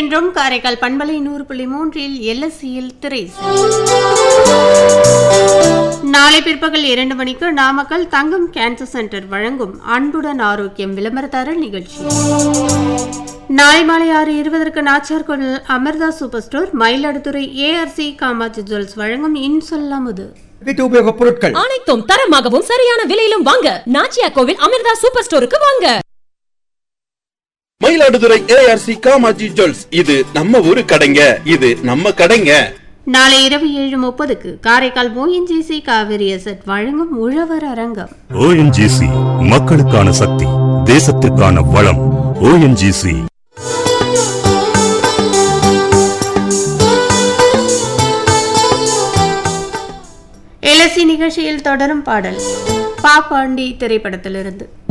இணைந்திருக்கின்றோம் காரைக்கால் பண்பலை நூறு புள்ளி மூன்றில் எல்எஸ்சியில் திரை நாளை பிற்பகல் இரண்டு மணிக்கு நாமக்கல் தங்கம் கேன்சர் சென்டர் வழங்கும் அன்புடன் ஆரோக்கியம் விளம்பரதாரர் நிகழ்ச்சி நாளை மாலை ஆறு இருபதற்கு Nacharkovil Amirtha super store Mayiladuthurai ARC Kamatchi jewels வழங்கும் இன்சொல்லாமுது வீட்டு உபயோகப் பொருட்கள் அனைத்தும் தரமாகவும் சரியான விலையிலும் வாங்க நாச்சியா கோவில் அமிர்தா சூப்பர் ஸ்டோருக்கு வாங்க மயிலாடுதுறை ஏஆர்சி காமாஜி ஜுவல்ஸ் இது நம்ம ஊரு கடைங்க இது நம்ம கடைங்க நாளை இரவு ஏழு முப்பதுக்கு காரைக்கால் ஓஎன்ஜிசி காவிரி எசட் வழங்கும் உழவர் அரங்கம் ஓஎன்ஜிசி மக்களுக்கான சக்தி தேசத்திற்கான வளம் ஓஎன்ஜிசி எல்எஸ்சி நிகழ்ச்சியில் தொடரும் பாடல் பாப்பாண்டி திரைப்படத்திலிருந்து